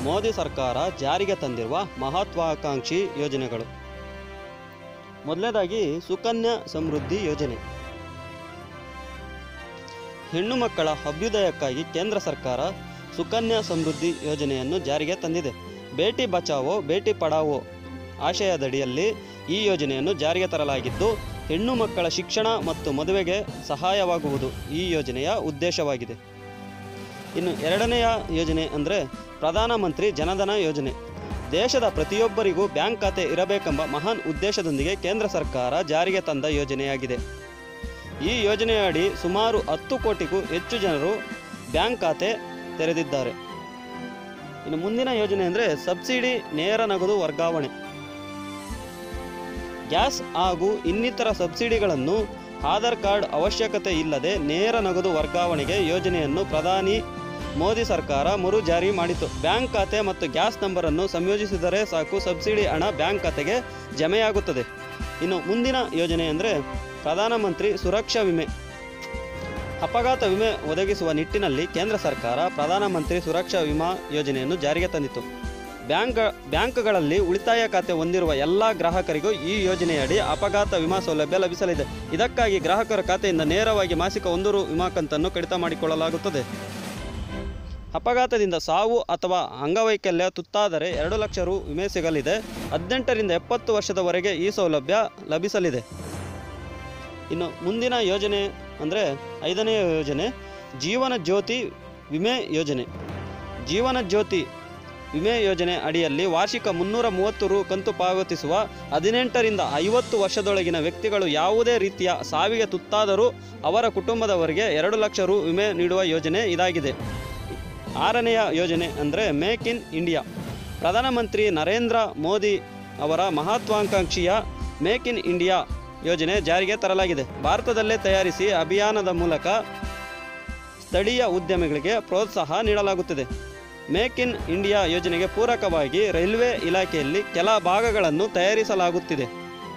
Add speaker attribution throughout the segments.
Speaker 1: ಮೋದಿ ಸರ್ಕಾರ ಜಾರಿಗೆ ತಂದಿರುವ ಮಹತ್ವಾಕಾಂಕ್ಷಿ ಯೋಜನೆಗಳು ಮೊದಲನೇದಾಗಿ ಸುಕನ್ಯಾ ಸಮೃದ್ಧಿ ಯೋಜನೆ ಹೆಣ್ಣು ಮಕ್ಕಳ ಅಭ್ಯುದಯಕ್ಕಾಗಿ ಕೇಂದ್ರ ಸರ್ಕಾರ ಸುಕನ್ಯಾ ಸಮೃದ್ಧಿ ಯೋಜನೆಯನ್ನು ಜಾರಿಗೆ ತಂದಿದೆ ಬೇಟಿ ಬಚಾವೋ ಬೇಟಿ ಪಡಾವೋ ಆಶಯದಡಿಯಲ್ಲಿ ಈ ಯೋಜನೆಯನ್ನು ಜಾರಿಗೆ ತರಲಾಗಿದ್ದು ಹೆಣ್ಣು ಮಕ್ಕಳ ಶಿಕ್ಷಣ ಮತ್ತು ಮದುವೆಗೆ ಸಹಾಯವಾಗುವುದು ಈ ಯೋಜನೆಯ ಉದ್ದೇಶವಾಗಿದೆ ಇನ್ನು ಎರಡನೆಯ ಯೋಜನೆ ಅಂದರೆ ಪ್ರಧಾನಮಂತ್ರಿ ಜನಧನ ಯೋಜನೆ ದೇಶದ ಪ್ರತಿಯೊಬ್ಬರಿಗೂ ಬ್ಯಾಂಕ್ ಖಾತೆ ಇರಬೇಕೆಂಬ ಮಹಾನ್ ಉದ್ದೇಶದೊಂದಿಗೆ ಕೇಂದ್ರ ಸರ್ಕಾರ ಜಾರಿಗೆ ತಂದ ಯೋಜನೆಯಾಗಿದೆ ಈ ಯೋಜನೆಯಡಿ ಸುಮಾರು ಹತ್ತು ಕೋಟಿಗೂ ಹೆಚ್ಚು ಜನರು ಬ್ಯಾಂಕ್ ಖಾತೆ ತೆರೆದಿದ್ದಾರೆ ಇನ್ನು ಮುಂದಿನ ಯೋಜನೆ ಅಂದರೆ ಸಬ್ಸಿಡಿ ನೇರ ನಗದು ವರ್ಗಾವಣೆ ಗ್ಯಾಸ್ ಹಾಗೂ ಇನ್ನಿತರ ಸಬ್ಸಿಡಿಗಳನ್ನು ಆಧಾರ್ ಕಾರ್ಡ್ ಅವಶ್ಯಕತೆ ಇಲ್ಲದೆ ನೇರ ನಗದು ವರ್ಗಾವಣೆಗೆ ಯೋಜನೆಯನ್ನು ಪ್ರಧಾನಿ ಮೋದಿ ಸರ್ಕಾರ ಮರು ಜಾರಿ ಮಾಡಿತು ಬ್ಯಾಂಕ್ ಖಾತೆ ಮತ್ತು ಗ್ಯಾಸ್ ನಂಬರನ್ನು ಸಂಯೋಜಿಸಿದರೆ ಸಾಕು ಸಬ್ಸಿಡಿ ಹಣ ಬ್ಯಾಂಕ್ ಖಾತೆಗೆ ಜಮೆಯಾಗುತ್ತದೆ ಇನ್ನು ಮುಂದಿನ ಯೋಜನೆ ಅಂದರೆ ಪ್ರಧಾನಮಂತ್ರಿ ಸುರಕ್ಷಾ ವಿಮೆ ಅಪಘಾತ ವಿಮೆ ಒದಗಿಸುವ ನಿಟ್ಟಿನಲ್ಲಿ ಕೇಂದ್ರ ಸರ್ಕಾರ ಪ್ರಧಾನಮಂತ್ರಿ ಸುರಕ್ಷಾ ವಿಮಾ ಯೋಜನೆಯನ್ನು ಜಾರಿಗೆ ತಂದಿತು ಬ್ಯಾಂಕ್ ಬ್ಯಾಂಕ್ಗಳಲ್ಲಿ ಉಳಿತಾಯ ಖಾತೆ ಹೊಂದಿರುವ ಎಲ್ಲ ಗ್ರಾಹಕರಿಗೂ ಈ ಯೋಜನೆಯಡಿ ಅಪಘಾತ ವಿಮಾ ಸೌಲಭ್ಯ ಲಭಿಸಲಿದೆ ಇದಕ್ಕಾಗಿ ಗ್ರಾಹಕರ ಖಾತೆಯಿಂದ ನೇರವಾಗಿ ಮಾಸಿಕ ಒಂದು ರು ವಿಮಾ ಕಂತನ್ನು ಕಡಿತ ಮಾಡಿಕೊಳ್ಳಲಾಗುತ್ತದೆ ಅಪಘಾತದಿಂದ ಸಾವು ಅಥವಾ ಅಂಗವೈಕಲ್ಯ ತುತ್ತಾದರೆ ಎರಡು ಲಕ್ಷ ರು ವಿಮೆ ಸಿಗಲಿದೆ ಹದಿನೆಂಟರಿಂದ ಎಪ್ಪತ್ತು ವರ್ಷದವರೆಗೆ ಈ ಸೌಲಭ್ಯ ಲಭಿಸಲಿದೆ ಇನ್ನು ಮುಂದಿನ ಯೋಜನೆ ಅಂದರೆ ಐದನೇ ಯೋಜನೆ ಜೀವನ ಜ್ಯೋತಿ ವಿಮೆ ಯೋಜನೆ ಜೀವನ ಜ್ಯೋತಿ ವಿಮೆ ಯೋಜನೆ ಅಡಿಯಲ್ಲಿ ವಾರ್ಷಿಕ ಮುನ್ನೂರ ಮೂವತ್ತು ರು ಕಂತು ಪಾವತಿಸುವ ಹದಿನೆಂಟರಿಂದ ಐವತ್ತು ವರ್ಷದೊಳಗಿನ ವ್ಯಕ್ತಿಗಳು ಯಾವುದೇ ರೀತಿಯ ಸಾವಿಗೆ ತುತ್ತಾದರೂ ಅವರ ಕುಟುಂಬದವರಿಗೆ ಎರಡು ಲಕ್ಷ ರು ವಿಮೆ ನೀಡುವ ಯೋಜನೆ ಇದಾಗಿದೆ ಆರನೆಯ ಯೋಜನೆ ಅಂದರೆ ಮೇಕ್ ಇನ್ ಇಂಡಿಯಾ ಪ್ರಧಾನಮಂತ್ರಿ ನರೇಂದ್ರ ಮೋದಿ ಅವರ ಮಹತ್ವಾಕಾಂಕ್ಷಿಯ ಮೇಕ್ ಇನ್ ಇಂಡಿಯಾ ಯೋಜನೆ ಜಾರಿಗೆ ತರಲಾಗಿದೆ ಭಾರತದಲ್ಲೇ ತಯಾರಿಸಿ ಅಭಿಯಾನದ ಮೂಲಕ ಸ್ಥಳೀಯ ಉದ್ಯಮಿಗಳಿಗೆ ಪ್ರೋತ್ಸಾಹ ನೀಡಲಾಗುತ್ತದೆ ಮೇಕ್ ಇನ್ ಇಂಡಿಯಾ ಯೋಜನೆಗೆ ಪೂರಕವಾಗಿ ರೈಲ್ವೆ ಇಲಾಖೆಯಲ್ಲಿ ಕೆಲ ಭಾಗಗಳನ್ನು ತಯಾರಿಸಲಾಗುತ್ತಿದೆ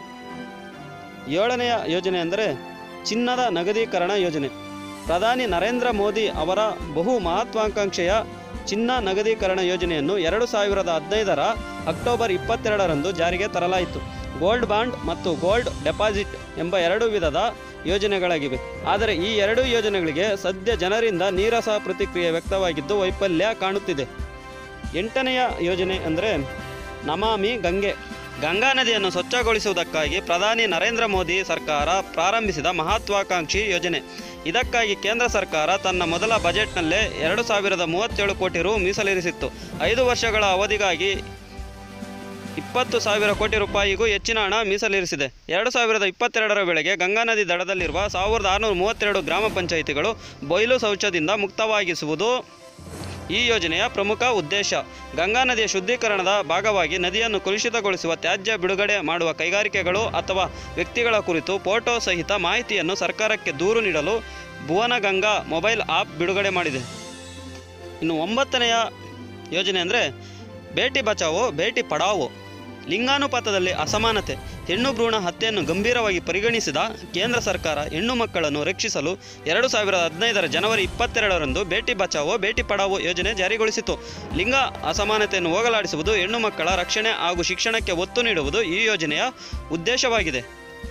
Speaker 1: ಏಳನೆಯ ಯೋಜನೆ ಅಂದರೆ ಚಿನ್ನದ ನಗದೀಕರಣ ಯೋಜನೆ ಪ್ರಧಾನಿ ನರೇಂದ್ರ ಮೋದಿ ಅವರ ಬಹು ಮಹತ್ವಾಕಾಂಕ್ಷೆಯ ಚಿನ್ನ ನಗದೀಕರಣ ಯೋಜನೆಯನ್ನು ಎರಡು ಸಾವಿರದ ಹದಿನೈದರ ಅಕ್ಟೋಬರ್ ಇಪ್ಪತ್ತೆರಡರಂದು ಜಾರಿಗೆ ತರಲಾಯಿತು ಗೋಲ್ಡ್ ಬಾಂಡ್ ಮತ್ತು ಗೋಲ್ಡ್ ಡೆಪಾಸಿಟ್ ಎಂಬ ಎರಡು ವಿಧದ ಯೋಜನೆಗಳಾಗಿವೆ ಆದರೆ ಈ ಎರಡೂ ಯೋಜನೆಗಳಿಗೆ ಸದ್ಯ ಜನರಿಂದ ನೀರಸ ಪ್ರತಿಕ್ರಿಯೆ ವ್ಯಕ್ತವಾಗಿದ್ದು ವೈಫಲ್ಯ ಕಾಣುತ್ತಿದೆ ಎಂಟನೆಯ ಯೋಜನೆ ಅಂದರೆ ನಮಾಮಿ ಗಂಗೆ ಗಂಗಾ ನದಿಯನ್ನು ಸ್ವಚ್ಛಗೊಳಿಸುವುದಕ್ಕಾಗಿ ಪ್ರಧಾನಿ ನರೇಂದ್ರ ಮೋದಿ ಸರ್ಕಾರ ಪ್ರಾರಂಭಿಸಿದ ಮಹತ್ವಾಕಾಂಕ್ಷಿ ಯೋಜನೆ ಇದಕ್ಕಾಗಿ ಕೇಂದ್ರ ಸರ್ಕಾರ ತನ್ನ ಮೊದಲ ಬಜೆಟ್ನಲ್ಲೇ ಎರಡು ಸಾವಿರದ ಮೂವತ್ತೇಳು ಕೋಟಿ ರು ಮೀಸಲಿರಿಸಿತ್ತು ಐದು ವರ್ಷಗಳ ಅವಧಿಗಾಗಿ ಇಪ್ಪತ್ತು ಸಾವಿರ ಕೋಟಿ ರೂಪಾಯಿಗೂ ಹೆಚ್ಚಿನ ಹಣ ಮೀಸಲಿರಿಸಿದೆ ಎರಡು ಸಾವಿರದ ಇಪ್ಪತ್ತೆರಡರ ವೇಳೆಗೆ ಗಂಗಾ ನದಿ ದಡದಲ್ಲಿರುವ ಸಾವಿರದ ಆರುನೂರ ಮೂವತ್ತೆರಡು ಗ್ರಾಮ ಪಂಚಾಯಿತಿಗಳು ಬಯಲು ಶೌಚದಿಂದ ಮುಕ್ತವಾಗಿಸುವುದು ಈ ಯೋಜನೆಯ ಪ್ರಮುಖ ಉದ್ದೇಶ ಗಂಗಾ ನದಿಯ ಶುದ್ಧೀಕರಣದ ಭಾಗವಾಗಿ ನದಿಯನ್ನು ಕಲುಷಿತಗೊಳಿಸುವ ತ್ಯಾಜ್ಯ ಬಿಡುಗಡೆ ಮಾಡುವ ಕೈಗಾರಿಕೆಗಳು ಅಥವಾ ವ್ಯಕ್ತಿಗಳ ಕುರಿತು ಫೋಟೋ ಸಹಿತ ಮಾಹಿತಿಯನ್ನು ಸರ್ಕಾರಕ್ಕೆ ದೂರು ನೀಡಲು ಭುವನ ಗಂಗಾ ಮೊಬೈಲ್ ಆ್ಯಪ್ ಬಿಡುಗಡೆ ಮಾಡಿದೆ ಇನ್ನು ಒಂಬತ್ತನೆಯ ಯೋಜನೆ ಅಂದರೆ ಬೇಟಿ ಬಚಾವೋ ಬೇಟಿ ಪಡಾವೋ ಲಿಂಗಾನುಪಾತದಲ್ಲಿ ಅಸಮಾನತೆ ಹೆಣ್ಣು ಭ್ರೂಣ ಹತ್ಯೆಯನ್ನು ಗಂಭೀರವಾಗಿ ಪರಿಗಣಿಸಿದ ಕೇಂದ್ರ ಸರ್ಕಾರ ಹೆಣ್ಣು ಮಕ್ಕಳನ್ನು ರಕ್ಷಿಸಲು ಎರಡು ಸಾವಿರದ ಹದಿನೈದರ ಜನವರಿ ಇಪ್ಪತ್ತೆರಡರಂದು ಬೇಟಿ ಬಚಾವೋ ಬೇಟಿ ಪಡಾವೋ ಯೋಜನೆ ಜಾರಿಗೊಳಿಸಿತು ಲಿಂಗ ಅಸಮಾನತೆಯನ್ನು ಹೋಗಲಾಡಿಸುವುದು ಹೆಣ್ಣು ಮಕ್ಕಳ ರಕ್ಷಣೆ ಹಾಗೂ ಶಿಕ್ಷಣಕ್ಕೆ ಒತ್ತು ನೀಡುವುದು ಈ ಯೋಜನೆಯ ಉದ್ದೇಶವಾಗಿದೆ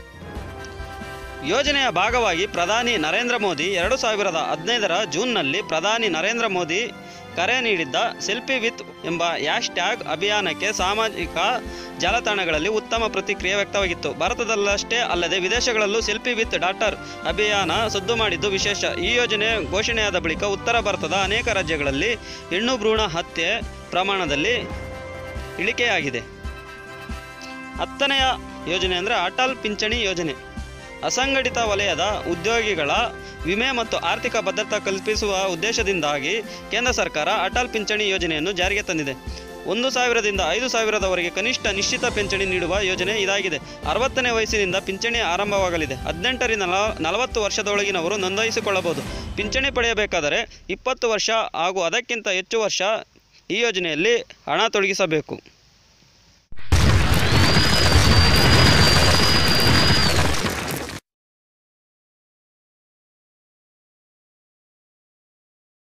Speaker 1: ಯೋಜನೆಯ ಭಾಗವಾಗಿ ಪ್ರಧಾನಿ ನರೇಂದ್ರ ಮೋದಿ ಎರಡು ಸಾವಿರದ ಹದಿನೈದರ ಜೂನ್ನಲ್ಲಿ ಪ್ರಧಾನಿ ನರೇಂದ್ರ ಮೋದಿ ಕರೆ ನೀಡಿದ್ದ ಸೆಲ್ಫಿ ವಿತ್ ಎಂಬ ಹ್ಯಾಶ್ ಟ್ಯಾಗ್ ಅಭಿಯಾನಕ್ಕೆ ಸಾಮಾಜಿಕ ಜಾಲತಾಣಗಳಲ್ಲಿ ಉತ್ತಮ ಪ್ರತಿಕ್ರಿಯೆ ವ್ಯಕ್ತವಾಗಿತ್ತು ಭಾರತದಲ್ಲಷ್ಟೇ ಅಲ್ಲದೆ ವಿದೇಶಗಳಲ್ಲೂ ಸೆಲ್ಫಿ ವಿತ್ ಡಾಟರ್ ಅಭಿಯಾನ ಸದ್ದು ಮಾಡಿದ್ದು ವಿಶೇಷ ಈ ಯೋಜನೆ ಘೋಷಣೆಯಾದ ಬಳಿಕ ಉತ್ತರ ಭಾರತದ ಅನೇಕ ರಾಜ್ಯಗಳಲ್ಲಿ ಹೆಣ್ಣು ಭ್ರೂಣ ಹತ್ಯೆ ಪ್ರಮಾಣದಲ್ಲಿ ಇಳಿಕೆಯಾಗಿದೆ ಹತ್ತನೆಯ ಯೋಜನೆ ಅಂದರೆ ಅಟಲ್ ಪಿಂಚಣಿ ಯೋಜನೆ ಅಸಂಘಟಿತ ವಲಯದ ಉದ್ಯೋಗಿಗಳ ವಿಮೆ ಮತ್ತು ಆರ್ಥಿಕ ಭದ್ರತಾ ಕಲ್ಪಿಸುವ ಉದ್ದೇಶದಿಂದಾಗಿ ಕೇಂದ್ರ ಸರ್ಕಾರ ಅಟಲ್ ಪಿಂಚಣಿ ಯೋಜನೆಯನ್ನು ಜಾರಿಗೆ ತಂದಿದೆ ಒಂದು ಸಾವಿರದಿಂದ ಐದು ಸಾವಿರದವರೆಗೆ ಕನಿಷ್ಠ ನಿಶ್ಚಿತ ಪಿಂಚಣಿ ನೀಡುವ ಯೋಜನೆ ಇದಾಗಿದೆ ಅರವತ್ತನೇ ವಯಸ್ಸಿನಿಂದ ಪಿಂಚಣಿ ಆರಂಭವಾಗಲಿದೆ ಹದಿನೆಂಟರಿಂದ ನಲ ನಲವತ್ತು ವರ್ಷದೊಳಗಿನವರು ನೋಂದಾಯಿಸಿಕೊಳ್ಳಬಹುದು ಪಿಂಚಣಿ ಪಡೆಯಬೇಕಾದರೆ ಇಪ್ಪತ್ತು ವರ್ಷ ಹಾಗೂ ಅದಕ್ಕಿಂತ ಹೆಚ್ಚು ವರ್ಷ ಈ ಯೋಜನೆಯಲ್ಲಿ ಹಣ ತೊಡಗಿಸಬೇಕು